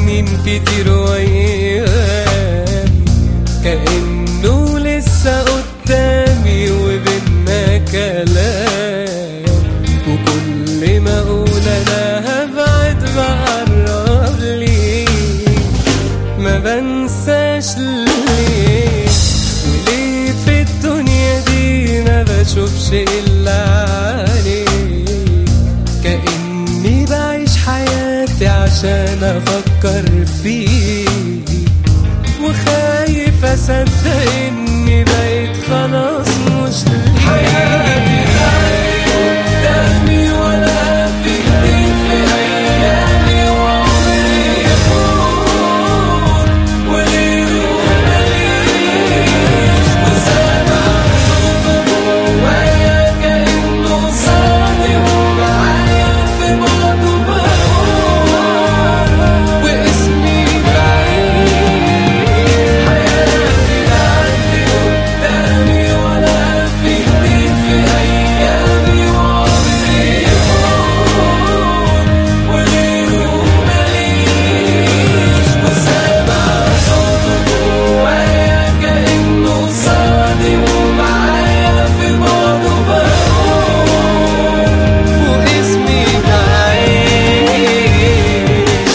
سنين كتير وايام كأنه لسه قدامي وبينا كلام وكل ما اقول انا هبعد بقرب لي ما بنساش ليه وليه في الدنيا دي ما بشوفش الا عليك كأني بعيش حياتي عشان افكر فيك وخايف اصدق اني بقيت خلاص مش ليك حياتي قدامي ولا في جديد في ايامي وعمري يفوت وليله مليش وسامع صوته جوايا كأنه صادق ومعايا في بعضه بقول واسمي بعيد حياتي لا عندي قدامي ولا في جديد في ايامي وعمري يفوت وليله مليش وسامع صوته جوايا كأنه صادق ومعايا في بعضه بقول واسمي بعيش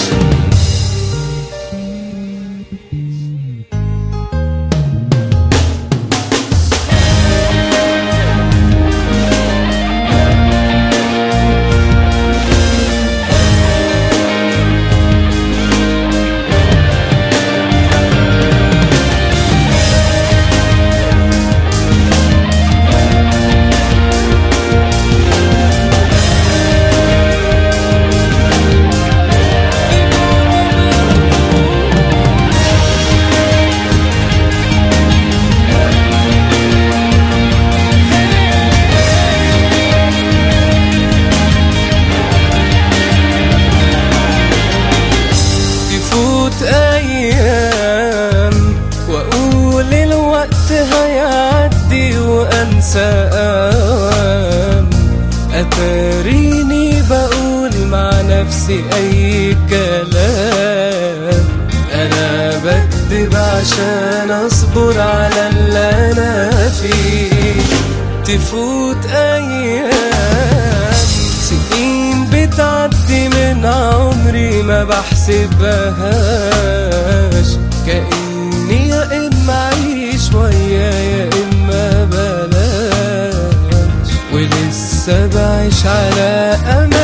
تفوت ايام واقول الوقت هيعدي وانسى اوام اتاريني بقول مع نفسي اي كلام انا بكذب عشان اصبر على اللي انا فيه تفوت ايام سنين بتعدي من عمري ما بحسبهاش كأني يا إما أعيش ويا يا إما بلاش ولسه بعيش على أمل